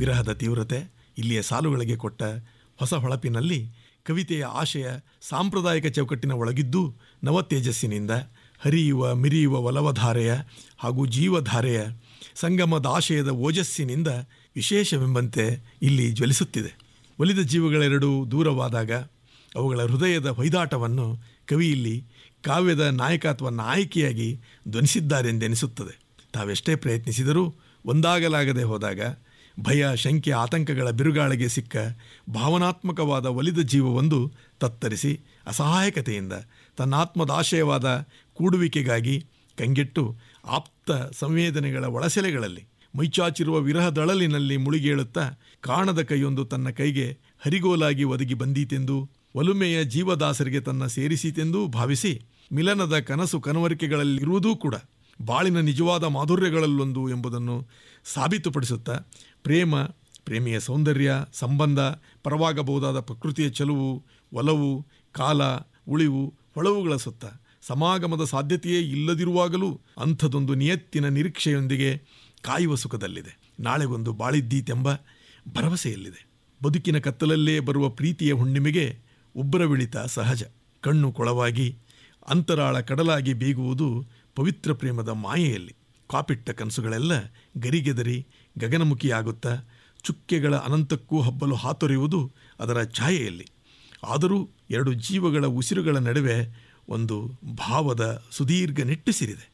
ವಿರಹದ ತೀವ್ರತೆ ಇಲ್ಲಿಯ ಸಾಲುಗಳಿಗೆ ಕೊಟ್ಟ ಹೊಸ ಹೊಳಪಿನಲ್ಲಿ ಕವಿತೆಯ ಆಶಯ ಸಾಂಪ್ರದಾಯಿಕ ಚೌಕಟ್ಟಿನ ಒಳಗಿದ್ದು ನವತೇಜಸ್ಸಿನಿಂದ ಹರಿಯುವ ಮಿರಿಯುವ ಒಲವಧಾರೆಯ ಹಾಗೂ ಜೀವಧಾರೆಯ ಸಂಗಮದ ಆಶಯದ ಓಜಸ್ಸಿನಿಂದ ವಿಶೇಷವೆಂಬಂತೆ ಇಲ್ಲಿ ಜ್ವಲಿಸುತ್ತಿದೆ ಒಲಿದ ಜೀವಗಳೆರಡೂ ದೂರವಾದಾಗ ಅವುಗಳ ಹೃದಯದ ಹೊಯ್ದಾಟವನ್ನು ಕವಿ ಇಲ್ಲಿ ಕಾವ್ಯದ ನಾಯಕತ್ವ ನಾಯಕಿಯಾಗಿ ಧ್ವನಿಸಿದ್ದಾರೆಂದೆನಿಸುತ್ತದೆ ತಾವೆಷ್ಟೇ ಪ್ರಯತ್ನಿಸಿದರೂ ಒಂದಾಗಲಾಗದೆ ಹೋದಾಗ ಭಯ ಶಂಕೆ ಆತಂಕಗಳ ಬಿರುಗಾಳಿಗೆ ಸಿಕ್ಕ ಭಾವನಾತ್ಮಕವಾದ ಒಲಿದ ಜೀವವೊಂದು ತತ್ತರಿಸಿ ಅಸಹಾಯಕತೆಯಿಂದ ತನ್ನಾತ್ಮದಾಶಯವಾದ ಕೂಡುವಿಕೆಗಾಗಿ ಕಂಗೆಟ್ಟು ಆಪ್ತ ಸಂವೇದನೆಗಳ ಒಳಸೆಲೆಗಳಲ್ಲಿ ಮೈಚಾಚಿರುವ ವಿರಹದಳಲಿನಲ್ಲಿ ಮುಳುಗೇಳುತ್ತಾ ಕಾಣದ ಕೈಯೊಂದು ತನ್ನ ಕೈಗೆ ಹರಿಗೋಲಾಗಿ ಒದಗಿ ಬಂದೀತೆಂದು ಒಲುಮೆಯ ಜೀವದಾಸರಿಗೆ ತನ್ನ ಸೇರಿಸೀತೆಂದೂ ಭಾವಿಸಿ ಮಿಲನದ ಕನಸು ಕನವರಿಕೆಗಳಲ್ಲಿರುವುದೂ ಕೂಡ ಬಾಳಿನ ನಿಜವಾದ ಮಾಧುರ್ಯಗಳಲ್ಲೊಂದು ಎಂಬುದನ್ನು ಸಾಬೀತುಪಡಿಸುತ್ತಾ ಪ್ರೇಮ ಪ್ರೇಮಿಯ ಸೌಂದರ್ಯ ಸಂಬಂಧ ಪರವಾಗಬಹುದಾದ ಪ್ರಕೃತಿಯ ಚಲುವು ಒಲವು ಕಾಲ ಉಳಿವು ಹೊಳವುಗಳ ಸುತ್ತ ಸಮಾಗಮದ ಸಾಧ್ಯತೆಯೇ ಇಲ್ಲದಿರುವಾಗಲೂ ಅಂಥದೊಂದು ನಿಯತ್ತಿನ ನಿರೀಕ್ಷೆಯೊಂದಿಗೆ ಕಾಯುವ ಸುಖದಲ್ಲಿದೆ ನಾಳೆಗೊಂದು ಬಾಳಿದ್ದೀತೆಂಬ ಭರವಸೆಯಲ್ಲಿದೆ ಬದುಕಿನ ಕತ್ತಲಲ್ಲೇ ಬರುವ ಪ್ರೀತಿಯ ಹುಣ್ಣಿಮೆಗೆ ಉಬ್ಬರವಿಳಿತ ಸಹಜ ಕಣ್ಣು ಕೊಳವಾಗಿ ಅಂತರಾಳ ಕಡಲಾಗಿ ಬೀಗುವುದು ಪವಿತ್ರ ಪ್ರೇಮದ ಮಾಯೆಯಲ್ಲಿ ಕಾಪಿಟ್ಟ ಕನಸುಗಳೆಲ್ಲ ಗರಿಗೆದರಿ ಗಗನಮುಖಿಯಾಗುತ್ತಾ ಚುಕ್ಕೆಗಳ ಅನಂತಕ್ಕೂ ಹಬ್ಬಲು ಹಾತೊರೆಯುವುದು ಅದರ ಛಾಯೆಯಲ್ಲಿ ಆದರೂ ಎರಡು ಜೀವಗಳ ಉಸಿರುಗಳ ನಡುವೆ ಒಂದು ಭಾವದ ಸುದೀರ್ಘ ನಿಟ್ಟುಸಿರಿದೆ